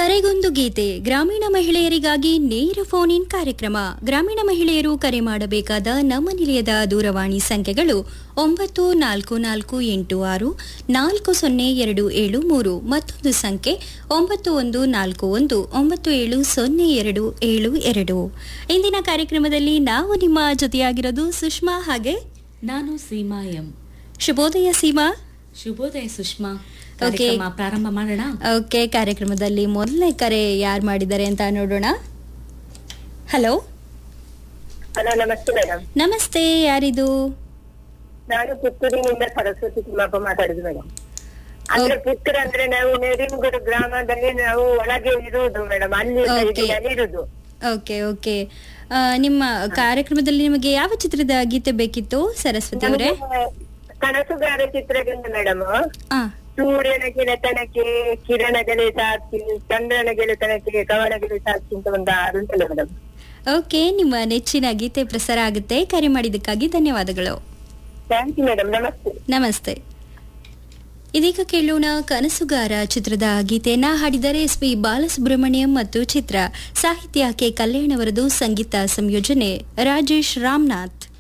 ಕರೆಗೊಂದು ಗೀತೆ ಗ್ರಾಮೀಣ ಮಹಿಳೆಯರಿಗಾಗಿ ನೇರ ಫೋನ್ ಇನ್ ಕಾರ್ಯಕ್ರಮ ಗ್ರಾಮೀಣ ಮಹಿಳೆಯರು ಕರೆ ಮಾಡಬೇಕಾದ ನಮ್ಮ ನಿಲಯದ ದೂರವಾಣಿ ಸಂಖ್ಯೆಗಳು ಒಂಬತ್ತು ನಾಲ್ಕು ನಾಲ್ಕು ಎಂಟು ಆರು ನಾಲ್ಕು ಸೊನ್ನೆ ಎರಡು ಏಳು ಮೂರು ಮತ್ತೊಂದು ಸಂಖ್ಯೆ ಒಂಬತ್ತು ಒಂದು ನಾಲ್ಕು ಒಂದು ಒಂಬತ್ತು ಏಳು ಸೊನ್ನೆ ಎರಡು ಏಳು ಎರಡು ಇಂದಿನ ಕಾರ್ಯಕ್ರಮದಲ್ಲಿ ನಾವು ನಿಮ್ಮ ಜೊತೆಯಾಗಿರೋದು ಸುಷ್ಮಾ ಹಾಗೆ ನಾನು ಸೀಮಾ ಎಂ ಶುಭೋದಯ ಸೀಮಾ ಶುಭೋದಯ ಸುಷ್ಮಾ ಕಾರ್ಯಕ್ರಮ ಪ್ರಾರಂಭ ಮಾಡೋಣ ಓಕೆ ಕಾರ್ಯಕ್ರಮದಲ್ಲಿ ಮೊದಲನೇ ಕರೆ ಯಾರು ಮಾಡಿದ್ದಾರೆ ಅಂತ ನೋಡೋಣ ಹಲೋ ಹಲೋ ನಮಸ್ತೆ ಮೇಡಮ್ ನಮಸ್ತೆ ಯಾರಿದು ನಾನು ಪುತ್ತೂರಿನಿಂದ ಸರಸ್ವತಿ ತಿಮ್ಮಪ್ಪ ಮಾತಾಡುದು ಮೇಡಮ್ ಅಂದ್ರೆ ಪುತ್ತೂರು ಅಂದ್ರೆ ನಾವು ನೆರಿಮುಗಡು ಗ್ರಾಮದಲ್ಲಿ ನಾವು ಒಳಗೆ ಇರುವುದು ಮೇಡಮ್ ಅಲ್ಲಿ Okay. ಅಲ್ಲಿ ಇರುದು ಓಕೆ ಓಕೆ ಆ, ನಿಮ್ಮ ಕಾರ್ಯಕ್ರಮದಲ್ಲಿ ನಿಮಗೆ ಯಾವ ಚಿತ್ರದ ಗೀತೆ ಬೇಕಿತ್ತು ಸರಸ್ವತಿ ಅವರೇ ನಮ್ಗೆ ಕನಸುಗಾರ ಚಿತ್ರದಿಂದ ಮೇಡಮ್ ಆ ಸೂರ್ಯನ ಗೆಳೆತನಕ್ಕೆ ಕಿರಣಗಳೇ ಸಾಕ್ಷಿ ಚಂದ್ರನ ಗೆಳೆತನಕ್ಕೆ ಕವನಗಳೇ ಸಾಕ್ಷಿ ಅಂತ ಒಂದು ಹಾಡು ಉಂಟಲ್ಲ ಮೇಡಮ್ ಓಕೆ ನಿಮ್ಮ ನೆಚ್ಚಿನ ಗೀತೆ ಪ್ರಸಾರ ಆಗುತ್ತೆ ಕರೆ ಮಾಡಿದ್ದಕ್ಕಾಗಿ ಧನ್ಯವಾದಗಳು ಥ್ಯಾಂಕ್ ಯು ಮೇಡಮ್ ನಮಸ್ತೆ ನಮಸ್ತೆ ಇದೀಗ ಕೇಳೋಣ ಕನಸುಗಾರ ಚಿತ್ರದ ಗೀತೆಯನ್ನ ಹಾಡಿದರೆ ಎಸ್ ಪಿ ಬಾಲಸುಬ್ರಹ್ಮಣ್ಯಂ ಮತ್ತು ಚಿತ್ರ ಸಾಹಿತ್ಯ ಕೆ ಕಲ್ಯಾಣವರದು ಸಂಗೀತ ಸಂಯೋಜನೆ ರಾಜೇಶ್ ರಾಮನಾಥ್